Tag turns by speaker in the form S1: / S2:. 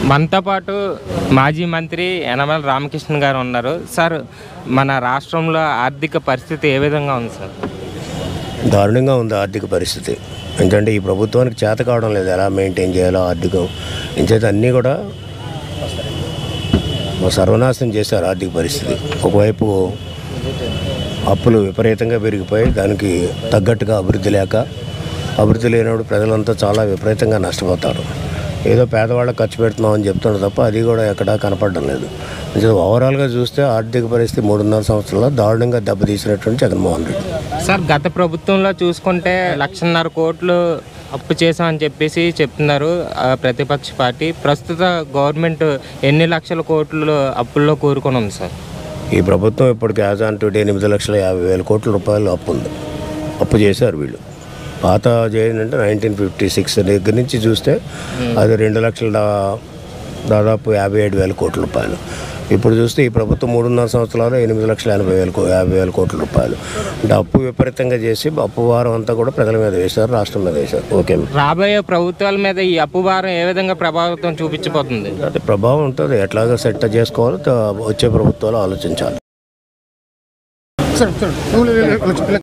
S1: మనతో పాటు మాజీ మంత్రి యనమల రామకృష్ణ గారు ఉన్నారు సార్ మన రాష్ట్రంలో ఆర్థిక పరిస్థితి ఏ విధంగా ఉంది సార్
S2: దారుణంగా ఉంది ఆర్థిక పరిస్థితి ఎందుకంటే ఈ ప్రభుత్వానికి చేత కావడం లేదు ఎలా మెయింటైన్ చేయాలో ఆర్థికం ఇంచేత అన్నీ కూడా సర్వనాశనం చేశారు ఆర్థిక పరిస్థితి ఒకవైపు అప్పులు విపరీతంగా పెరిగిపోయి దానికి తగ్గట్టుగా అభివృద్ధి లేక అభివృద్ధి లేనప్పుడు ప్రజలంతా చాలా విపరీతంగా నష్టపోతారు ఏదో పేదవాళ్ళకి ఖర్చు పెడుతున్నామని చెప్తున్నారు తప్ప అది కూడా ఎక్కడా కనపడడం లేదు నిజం ఓవరాల్గా చూస్తే ఆర్థిక పరిస్థితి మూడున్నర సంవత్సరాల్లో దారుణంగా దెబ్బతీసినటువంటి జగన్మోహన్ రెడ్డి
S1: సార్ గత ప్రభుత్వంలో చూసుకుంటే లక్షన్నర కోట్లు అప్పు చేసామని చెప్పేసి చెప్తున్నారు ఆ, ప్రతిపక్ష పార్టీ ప్రస్తుత గవర్నమెంట్ ఎన్ని లక్షల కోట్లు అప్పుల్లో కూరుకొని ఉంది సార్
S2: ఈ ప్రభుత్వం ఇప్పటికి యాజ్ ఆన్ టుడే ఎనిమిది లక్షల యాభై వేల కోట్ల రూపాయలు అప్పు ఉంది అప్పు చేశారు వీళ్ళు పాత చేయండి నైన్టీన్ ఫిఫ్టీ సిక్స్ దగ్గర నుంచి చూస్తే అది రెండు లక్షల దా- దాదాపు యాభై ఏడు వేల కోట్ల రూపాయలు ఇప్పుడు చూస్తే ఈ ప్రభుత్వం మూడున్నర సంవత్సరాలు ఎనిమిది లక్షల ఎనభై వేల కో- యాభై వేల కోట్ల రూపాయలు అంటే అప్పు విపరీతంగా చేసి అప్పు భారం అంతా కూడా ప్రజల మీద వేశారు రాష్ట్రం మీద వేశారు ఓకే
S1: రాబోయే ప్రభుత్వాల మీద ఈ అప్పు భారం ఏ విధంగా ప్రభావితం చూపించబోతుంది
S2: అంటే ప్రభావం ఉంటుంది ఎట్లాగో సెట్ చేసుకోవాలో త- వచ్చే ప్రభుత్వాలు ఆలోచించాలి
S3: సార్ సార్